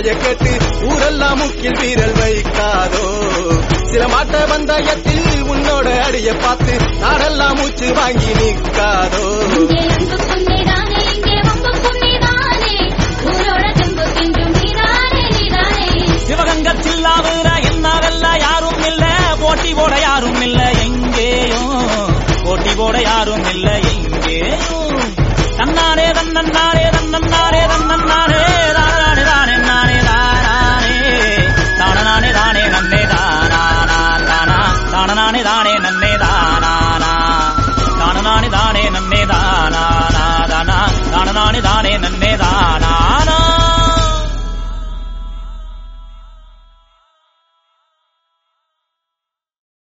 குறைய கேட்டு ஊரெல்லாம் முக்கில் வீரல் வைக்காதோ சில மாட்ட பந்தயத்தில் உன்னோட அடிய பார்த்து நாடெல்லாம் மூச்சு வாங்கி நிற்காதோ இங்கே அன்பு புண்ணிதானே இங்கே வம்பு புண்ணிதானே ஊரோட தெம்பு தின்றும் நீதானே நீதானே சிவகங்க சில்லாவுல என்னவெல்ல யாரும் இல்ல போட்டி போட யாரும் இல்ல எங்கேயும் போட்டி போட யாரும் இல்ல எங்கேயும் தன்னானே தன்னன்னானே தன்னன்னானே தன்னன்னானே தானே தானே நானே தானே தானே தானே நன்னே தானா தானா தானே தானே நன்னே தானா தானே தானே நன்னே தானா தானா தானே தானே நன்னே தானா